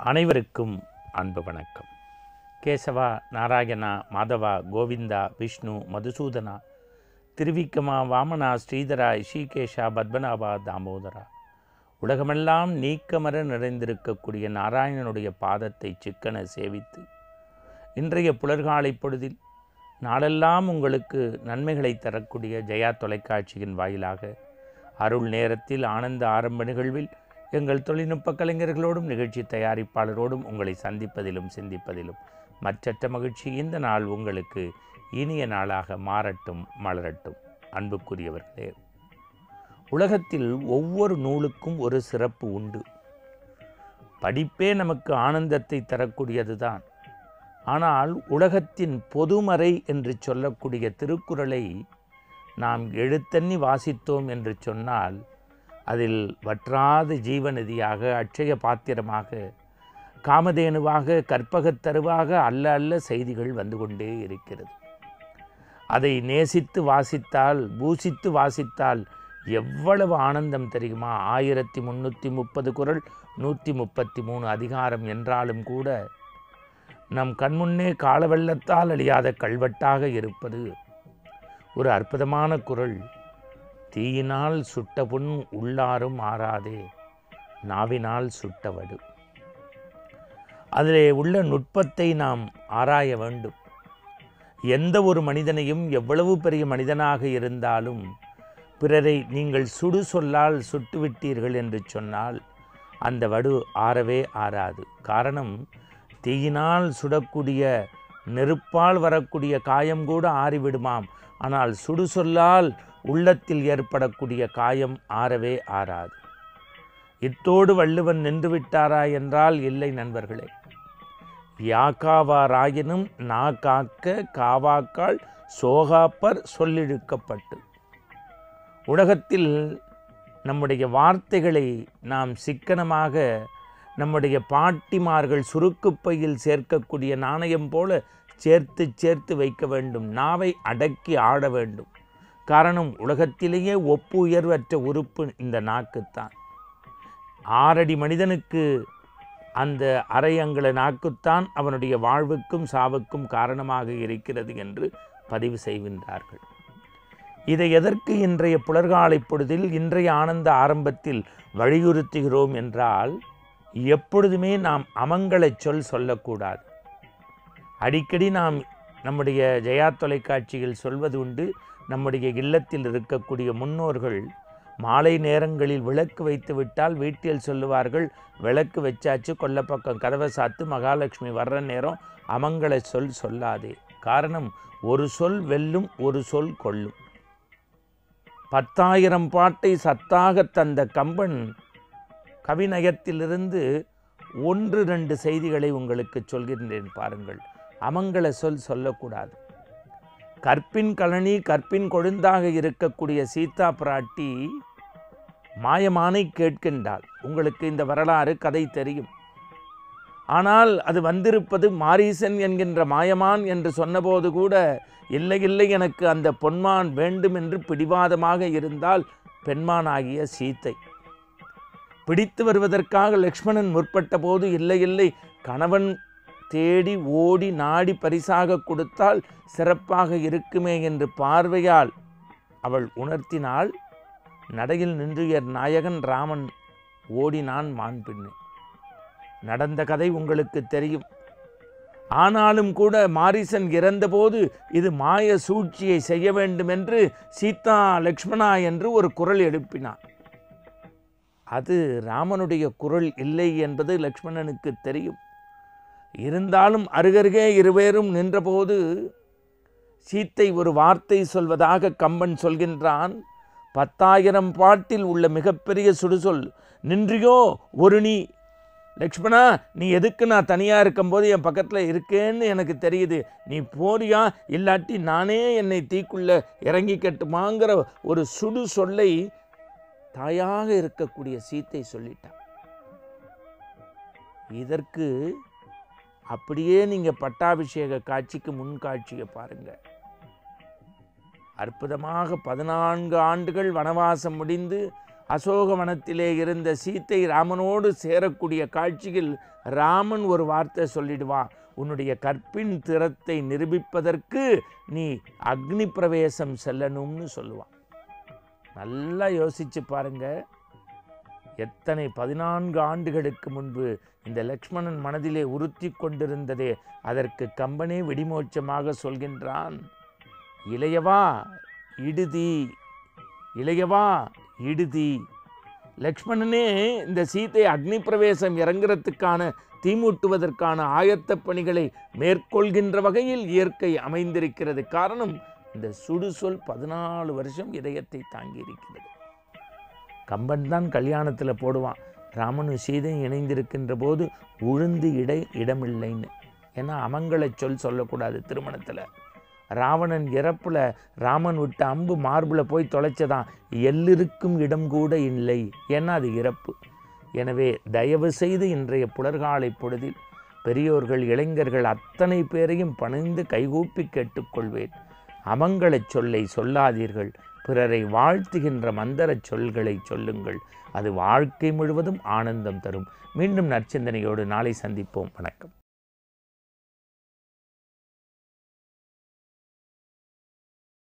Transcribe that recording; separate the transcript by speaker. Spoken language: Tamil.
Speaker 1: அனைவருக்கும் அன்பு வணக்கம் கேசவா நாராயணா மாதவா கோவிந்தா விஷ்ணு மதுசூதனா திருவிக்கமா வாமனா ஸ்ரீதரா இஷிகேஷா பத்மநாபா தாமோதரா உலகமெல்லாம் நீக்கமர நிறைந்திருக்கக்கூடிய நாராயணனுடைய பாதத்தை சிக்கன சேவித்து இன்றைய புலர்காலை பொழுதில் நாளெல்லாம் உங்களுக்கு நன்மைகளை தரக்கூடிய ஜெயா தொலைக்காட்சியின் வாயிலாக அருள் நேரத்தில் ஆனந்த ஆரம்ப நிகழ்வில் எங்கள் தொழில்நுட்ப கலைஞர்களோடும் நிகழ்ச்சி தயாரிப்பாளரோடும் உங்களை சந்திப்பதிலும் சிந்திப்பதிலும் மற்றற்ற மகிழ்ச்சி இந்த நாள் உங்களுக்கு இனிய நாளாக மாறட்டும் மலரட்டும் அன்புக்குரியவர்களே உலகத்தில் ஒவ்வொரு நூலுக்கும் ஒரு சிறப்பு உண்டு படிப்பே நமக்கு ஆனந்தத்தை தரக்கூடியதுதான் ஆனால் உலகத்தின் பொதுமறை என்று சொல்லக்கூடிய திருக்குறளை நாம் எழுத்தண்ணி வாசித்தோம் என்று சொன்னால் அதில் வற்றாத ஜீவநதியாக அட்சய பாத்திரமாக காமதேனுவாக கற்பகத் தருவாக அல்ல அல்ல செய்திகள் வந்து கொண்டே இருக்கிறது அதை நேசித்து வாசித்தால் பூசித்து வாசித்தால் எவ்வளவு ஆனந்தம் தெரியுமா ஆயிரத்தி முந்நூற்றி முப்பது குரல் நூற்றி முப்பத்தி மூணு அதிகாரம் என்றாலும் கூட நம் கண்முன்னே காலவெள்ளத்தால் அழியாத கல்வெட்டாக இருப்பது ஒரு அற்புதமான குரல் தீயினால் சுட்ட புண் உள்ளாரும் ஆறாதே நாவினால் சுட்டவடு அதிலே உள்ள நுட்பத்தை நாம் ஆராய வேண்டும் எந்த ஒரு மனிதனையும் எவ்வளவு பெரிய மனிதனாக இருந்தாலும் பிறரை நீங்கள் சுடு சொல்லால் சுட்டுவிட்டீர்கள் என்று சொன்னால் அந்த வடு ஆறவே ஆறாது காரணம் தீயினால் சுடக்கூடிய நெருப்பால் வரக்கூடிய காயம் கூட ஆறிவிடுமாம் ஆனால் சுடு சொல்லால் உள்ளத்தில் ஏற்படக்கூடிய காயம் ஆறவே ஆறாது இத்தோடு வள்ளுவன் நின்று விட்டாரா என்றால் இல்லை நண்பர்களே யாக்காவாராயினும் நா காக்க காவாக்கால் சோகாப்பர் சொல்லிழுக்கப்பட்டு உலகத்தில் நம்முடைய வார்த்தைகளை நாம் சிக்கனமாக நம்முடைய பாட்டிமார்கள் சுருக்குப்பையில் சேர்க்கக்கூடிய நாணயம் போல சேர்த்து சேர்த்து வைக்க வேண்டும் நாவை அடக்கி ஆட வேண்டும் காரணம் உலகத்திலேயே ஒப்பு உயர்வற்ற உறுப்பு இந்த நாக்குத்தான் ஆறடி மனிதனுக்கு அந்த அரை அங்குல நாக்குத்தான் அவனுடைய வாழ்வுக்கும் சாவுக்கும் காரணமாக இருக்கிறது என்று பதிவு செய்கின்றார்கள் இதை எதற்கு இன்றைய புலர்காலை பொழுதில் இன்றைய ஆனந்த ஆரம்பத்தில் வலியுறுத்துகிறோம் என்றால் எப்பொழுதுமே நாம் அமங்கலச் சொல் சொல்லக்கூடாது அடிக்கடி நாம் நம்முடைய ஜெயா தொலைக்காட்சியில் சொல்வது உண்டு நம்முடைய இல்லத்தில் இருக்கக்கூடிய முன்னோர்கள் மாலை நேரங்களில் விளக்கு வைத்து விட்டால் வீட்டில் சொல்லுவார்கள் விளக்கு வச்சாச்சு கொல்லப்பக்கம் கதவை சாத்து மகாலட்சுமி வர்ற நேரம் அமங்கல சொல் சொல்லாதே காரணம் ஒரு சொல் வெல்லும் ஒரு சொல் கொள்ளும் பத்தாயிரம் பாட்டை சத்தாக தந்த கம்பன் கவிநயத்திலிருந்து ஒன்று ரெண்டு செய்திகளை உங்களுக்கு சொல்கின்றேன் பாருங்கள் அமங்கல சொல் சொல்லக்கூடாது கற்பின் கழனி கற்பின் கொழுந்தாக இருக்கக்கூடிய சீதா பிராட்டி மாயமானை கேட்கின்றாள் உங்களுக்கு இந்த வரலாறு கதை தெரியும் ஆனால் அது வந்திருப்பது மாரீசன் என்கின்ற மாயமான் என்று சொன்னபோது கூட இல்லை இல்லை எனக்கு அந்த பொன்மான் வேண்டும் என்று பிடிவாதமாக இருந்தால் பெண்மானாகிய சீத்தை பிடித்து வருவதற்காக லக்ஷ்மணன் முற்பட்ட போது இல்லை இல்லை கணவன் தேடி ஓடி நாடி பரிசாக கொடுத்தால் சிறப்பாக இருக்குமே என்று பார்வையால் அவள் உணர்த்தினாள் நடையில் நின்றிய நாயகன் ராமன் ஓடினான் மான் பின்னே நடந்த கதை உங்களுக்கு தெரியும் ஆனாலும் கூட மாரிசன் இறந்தபோது இது மாய சூழ்ச்சியை செய்ய வேண்டும் என்று சீதா லக்ஷ்மணா என்று ஒரு குரல் எழுப்பினான் அது ராமனுடைய குரல் இல்லை என்பது லக்ஷ்மணனுக்கு தெரியும் இருந்தாலும் அருகருகே இருவேரும் நின்றபோது சீத்தை ஒரு வார்த்தை சொல்வதாக கம்பன் சொல்கின்றான் பத்தாயிரம் பாட்டில் உள்ள மிகப்பெரிய சுடுசொல் நின்றியோ ஒரு நீ லக்ஷ்மணா நீ எதுக்கு நான் தனியாக இருக்கும்போது என் பக்கத்தில் இருக்கேன்னு எனக்கு தெரியுது நீ போறியா இல்லாட்டி நானே என்னை தீக்குள்ள இறங்கி கட்டுமாங்கிற ஒரு சுடு சொல்லை தாயாக இருக்கக்கூடிய சீத்தை சொல்லிட்டான் இதற்கு அப்படியே நீங்கள் பட்டாபிஷேக காட்சிக்கு முன் காட்சியை பாருங்க அற்புதமாக பதினான்கு ஆண்டுகள் வனவாசம் முடிந்து அசோகவனத்திலே இருந்த சீத்தை ராமனோடு சேரக்கூடிய காட்சியில் ராமன் ஒரு வார்த்தை சொல்லிடுவான் உன்னுடைய கற்பின் திறத்தை நிரூபிப்பதற்கு நீ அக்னி பிரவேசம் செல்லணும்னு சொல்லுவான் நல்லா யோசிச்சு பாருங்க எத்தனை பதினான்கு ஆண்டுகளுக்கு முன்பு இந்த லக்ஷ்மணன் மனதிலே உறுத்தி கொண்டிருந்ததே அதற்கு கம்பனே வெடிமோட்சமாக சொல்கின்றான் இளையவா இடுதி இளையவா இடுதி லக்ஷ்மணனே இந்த சீத்தை அக்னி பிரவேசம் இறங்குறதுக்கான தீமூட்டுவதற்கான ஆயத்தப் பணிகளை மேற்கொள்கின்ற வகையில் இயற்கை அமைந்திருக்கிறது காரணம் இந்த சுடுசொல் பதினாலு வருஷம் இதயத்தை தாங்கி இருக்கிறது கம்பன் தான் கல்யாணத்தில் போடுவான் ராமனும் சீதையும் இணைந்திருக்கின்ற போது உழுந்து இடை இடமில்லைன்னு ஏன்னா அமங்கல சொல் சொல்லக்கூடாது திருமணத்தில் ராவணன் இறப்புல ராமன் விட்ட அம்பு மார்பில் போய் தொலைச்சதான் எல்லிருக்கும் இடம் கூட இல்லை ஏன்னா அது இறப்பு எனவே தயவு செய்து இன்றைய புலர்காலை பொழுதில் பெரியோர்கள் இளைஞர்கள் அத்தனை பேரையும் பணிந்து கைகூப்பி கேட்டுக்கொள்வேன் அமங்கலச் சொல்லை சொல்லாதீர்கள் பிறரை வாழ்த்துகின்ற மந்திரச் சொல்களை சொல்லுங்கள் அது வாழ்க்கை முழுவதும் ஆனந்தம் தரும் மீண்டும் நற்சிந்தனையோடு நாளை சந்திப்போம் வணக்கம்